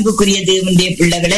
அன்புக்குரிய தேவனுடைய பிள்ளைகளே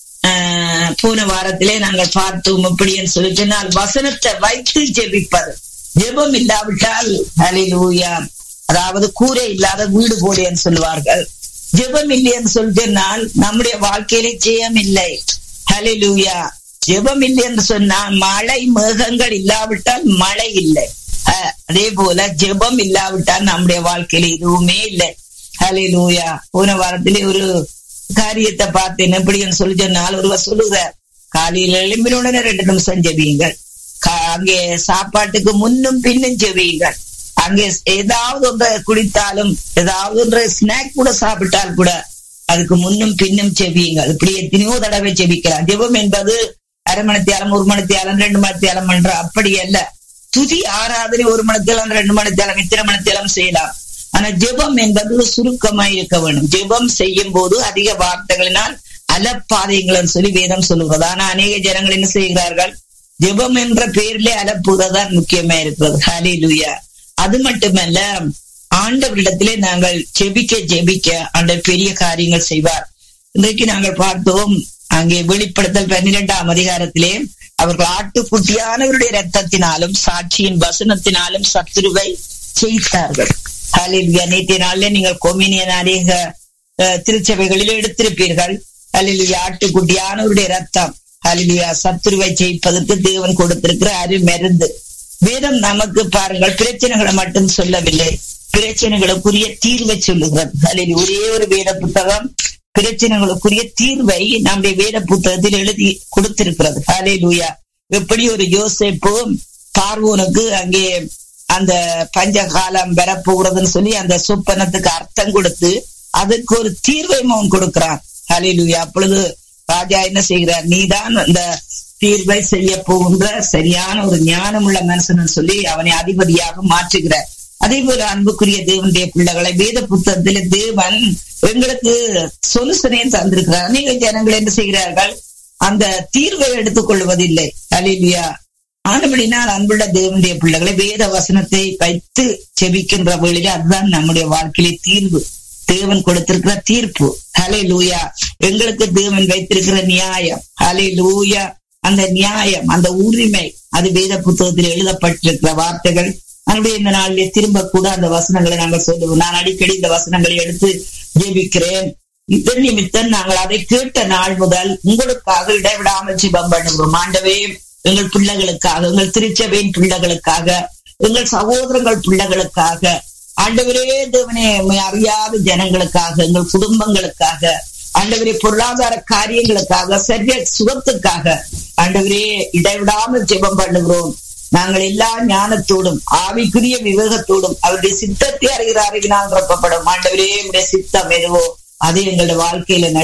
ஆஹ் போன வாரத்திலே நாங்கள் பார்த்தோம் எப்படின்னு சொல்லி சொன்னால் வசனத்தை வைத்து ஜெபிப்பது ஜெபம் இல்லாவிட்டால் ஹalleluya அதாவது கூரை இல்லாத வீடு போலேன்னு சொல்லுவார்கள் ஜெபம் இல்லைன்னு சொல்லி சொன்னால் நம்முடைய வாழ்க்கையிலே ஜெயம் இல்லை ஹalleluya ஜெபம் இல்லை என்று சொன்னால் மழை மேகங்கள் இல்லாவிட்டால் மழை இல்லை அஹ் அதே போல ஜெபம் இல்லாவிட்டால் நம்முடைய வாழ்க்கையில எதுவுமே இல்லை ஹalleluya போன வாரத்திலே ஒரு காரியத்தை பார்த்தேன் எப்படின்னு சொல்லி சொன்னால் ஒருவர் சொல்லுகிறார் காலையில எழும்பினுடனே ரெண்டு நிமிஷம் ஜெபியுங்கள் கா- அங்கே சாப்பாட்டுக்கு முன்னும் பின்னும் ஜெபியுங்கள் அங்கே ஏதாவது ஒன்றை குடித்தாலும் ஏதாவது ஒன்றை ஸ்நாக் கூட சாப்பிட்டால் கூட அதுக்கு முன்னும் பின்னும் ஜெபியுங்கள் இப்படி எத்தனையோ தடவை ஜெபிக்கலாம் ஜெபம் என்பது அரை மணித்தியாலம் ஒரு மணித்தியாலம் ரெண்டு மணித்தியாலம் என்ற அப்படி அல்ல துதி ஆராதனை ஒரு மணித்தியாலம் ரெண்டு மணித்தியாலம் இத்தனை மணித்தியாலம் செய்யலாம் ஆனா ஜெபம் என்பது சுருக்கமாய் இருக்க வேண்டும் ஜெபம் செய்யும் போது அதிக வார்த்தைகளினால் அலப்பாதைங்கள்னு சொல்லி வேதம் சொல்லுகிறது ஆனா அநேக ஜனங்கள் என்ன செய்கிறார்கள் ஜெபம் என்ற பெயரிலே அலப்புறதான் முக்கியமா இருக்கிறது ஹalleluya அது மட்டுமல்ல ஆண்டவரிடத்திலே நாங்கள் ஜெபிக்க ஜெபிக்க ஆண்டவர் பெரிய காரியங்கள் செய்வார் இன்றைக்கு நாங்கள் பார்த்தோம் அங்கே வெளிப்படுத்தல் பன்னிரெண்டாம் அதிகாரத்திலே அவர்கள் ஆட்டுக்குட்டியானவருடைய ரத்தத்தினாலும் சாட்சியின் வசனத்தினாலும் சத்துருவை ஜெயித்தார்கள் ஹalleluya நேற்றைய நாளிலே நீங்கள் கொமினியன் அநேக அஹ், திருச்சபைகளில் எடுத்திருப்பீர்கள் ஹalleluya ஆட்டுக்குட்டியானவருடைய ரத்தம் ஹalleluya சத்துருவை ஜெயிப்பதற்கு தேவன் கொடுத்திருக்கிற அருமருந்து வேதம் நமக்கு பாருங்கள் பிரச்சனைகளை மட்டும் சொல்லவில்லை பிரச்சனைகளுக்குரிய தீர்வை சொல்லுகிறது அதில் ஒரே ஒரு வேத புத்தகம் பிரச்சனைகளுக்குரிய தீர்வை நம்முடைய வேத புத்தகத்தில் எழுதி கொடுத்திருக்கிறது ஹலே லூயா எப்படி ஒரு யோசேப்பும் பார்வோனுக்கு அங்கே அந்த பஞ்ச காலம் வரப்போகிறதுன்னு சொல்லி அந்த சொப்பனத்துக்கு அர்த்தம் கொடுத்து அதுக்கு ஒரு தீர்வை அவன் கொடுக்கிறான் ஹலே லூயா அப்பொழுது ராஜா என்ன செய்கிறார் நீதான் அந்த தீர்வை செய்ய போகின்ற சரியான ஒரு ஞானமுள்ள மனுஷன் சொல்லி அவனை அதிபதியாக மாற்றுகிறார் அதே போல அன்புக்குரிய தேவனுடைய பிள்ளைகளை வேத புத்தகத்தில தேவன் எங்களுக்கு சொலுசனையும் தந்திருக்கிறார் அநேக ஜனங்கள் என்ன செய்கிறார்கள் அந்த தீர்வை எடுத்துக் கொள்வதில்லை அலிலியா ஆனபடினால் அன்புள்ள தேவனுடைய பிள்ளைகளை வேத வசனத்தை வைத்து செபிக்கின்ற வேளையில அதுதான் நம்முடைய வாழ்க்கையிலே தீர்வு தேவன் கொடுத்திருக்கிற தீர்ப்பு ஹலே லூயா எங்களுக்கு தேவன் வைத்திருக்கிற நியாயம் ஹலே லூயா அந்த நியாயம் அந்த உரிமை அது வேத புத்தகத்தில் எழுதப்பட்டிருக்கிற வார்த்தைகள் நம்முடைய இந்த நாளிலே திரும்ப கூட அந்த வசனங்களை நாங்கள் சொல்லுவோம் நான் அடிக்கடி இந்த வசனங்களை எடுத்து ஜெபிக்கிறேன் இதன் நிமித்தம் நாங்கள் அதை கேட்ட நாள் முதல் உங்களுக்காக இடைவிடாமல் ஜிபம் பண்ணுகிறோம் ஆண்டவே எங்கள் பிள்ளைகளுக்காக எங்கள் திருச்சபையின் பிள்ளைகளுக்காக எங்கள் சகோதரங்கள் பிள்ளைகளுக்காக ஆண்டவரே தேவனே உம்மை அறியாத ஜனங்களுக்காக எங்கள் குடும்பங்களுக்காக ஆண்டவரே பொருளாதார காரியங்களுக்காக சரிய சுகத்துக்காக ஆண்டவரே இடைவிடாமல் ஜெபம் பண்ணுகிறோம் நாங்கள் எல்லா ஞானத்தோடும் ஆவிக்குரிய விவேகத்தோடும் அவருடைய சித்தத்தை அறிகிற அறிவினால் நிரப்பப்படும் ஆண்டவரே உடைய சித்தம் எதுவோ அது எங்களுடைய வாழ்க்கையில